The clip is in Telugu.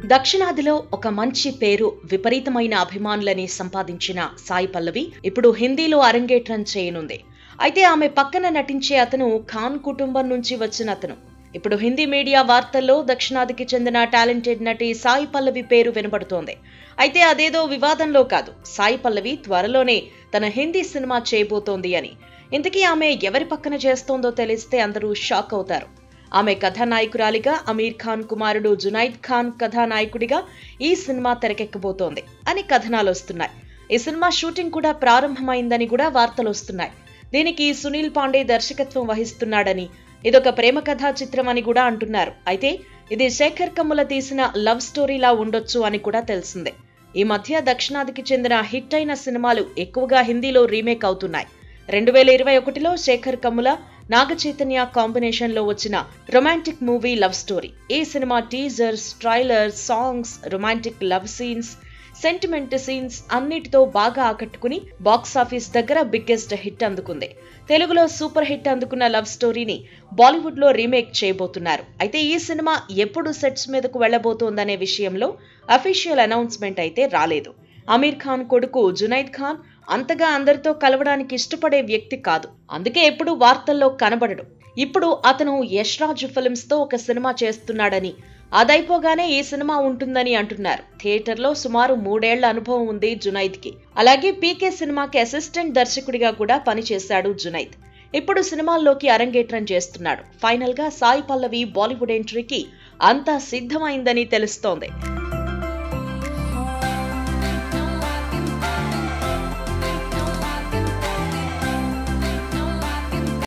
దక్షిణాదిలో ఒక మంచి పేరు విపరీతమైన అభిమానులని సంపాదించిన సాయి పల్లవి ఇప్పుడు హిందీలో అరంగేట్రం చేయనుంది అయితే ఆమె పక్కన నటించే అతను ఖాన్ కుటుంబం నుంచి వచ్చిన అతను ఇప్పుడు హిందీ మీడియా వార్తల్లో దక్షిణాదికి చెందిన టాలెంటెడ్ నటి సాయి పల్లవి పేరు వినబడుతోంది అయితే అదేదో వివాదంలో కాదు సాయి పల్లవి త్వరలోనే తన హిందీ సినిమా చేయబోతోంది అని ఇంతకీ ఆమె ఎవరి పక్కన చేస్తోందో తెలిస్తే అందరూ షాక్ అవుతారు ఆమె కథానాయకురాలిగా అమీర్ ఖాన్ కుమారుడు జునైద్ ఖాన్ కథానాయకుడిగా ఈ సినిమా తెరకెక్కబోతోంది అని కథనాలు వస్తున్నాయి ఈ సినిమా షూటింగ్ కూడా ప్రారంభమైందని కూడా వార్తలు వస్తున్నాయి దీనికి సునీల్ పాండే దర్శకత్వం వహిస్తున్నాడని ఇదొక ప్రేమ కథా చిత్రం అని కూడా అంటున్నారు అయితే ఇది శేఖర్ కమ్ముల తీసిన లవ్ స్టోరీలా ఉండొచ్చు అని కూడా తెలిసిందే ఈ మధ్య దక్షిణాదికి చెందిన హిట్ అయిన సినిమాలు ఎక్కువగా హిందీలో రీమేక్ అవుతున్నాయి రెండు వేల ఇరవై ఒకటిలో శేఖర్ కమ్ముల నాగ చైతన్య కాంబినేషన్ లో వచ్చిన రొమాంటిక్ మూవీ లవ్ స్టోరీ ఈ cinema teasers trailer songs romantic love scenes sentiment scenes అన్నిటితో బాగా ఆకట్టుకుని బాక్స్ ఆఫీస్ దగ్గర బిగ్గెస్ట్ హిట్ అందుకుంది తెలుగులో సూపర్ హిట్ అందుకున్న లవ్ స్టోరీని బాలీవుడ్ లో రీమేక్ చేయబోతున్నారు అయితే ఈ సినిమా ఎప్పుడు సెట్స్ మీదకు వెళ్లబోతోందనే విషయంలో అఫీషియల్ అనౌన్స్మెంట్ అయితే రాలేదు అమీర్ ఖాన్ కొడుకు జునైద్ ఖాన్ అంతగా అందరితో కలవడానికి ఇష్టపడే వ్యక్తి కాదు అందుకే ఎప్పుడు వార్తల్లో కనబడడు ఇప్పుడు అతను యష్ రాజ్ ఫిల్మ్స్ తో ఒక సినిమా చేస్తున్నాడని అదైపోగానే ఈ సినిమా ఉంటుందని అంటున్నారు థియేటర్లో సుమారు మూడేళ్ల అనుభవం ఉంది జునైద్ కి అలాగే పీకే సినిమాకి అసిస్టెంట్ దర్శకుడిగా కూడా పనిచేశాడు జునైద్ ఇప్పుడు సినిమాల్లోకి అరంగేట్రం చేస్తున్నాడు ఫైనల్ గా సాయి పల్లవి బాలీవుడ్ ఎంట్రీకి అంతా సిద్ధమైందని తెలుస్తోంది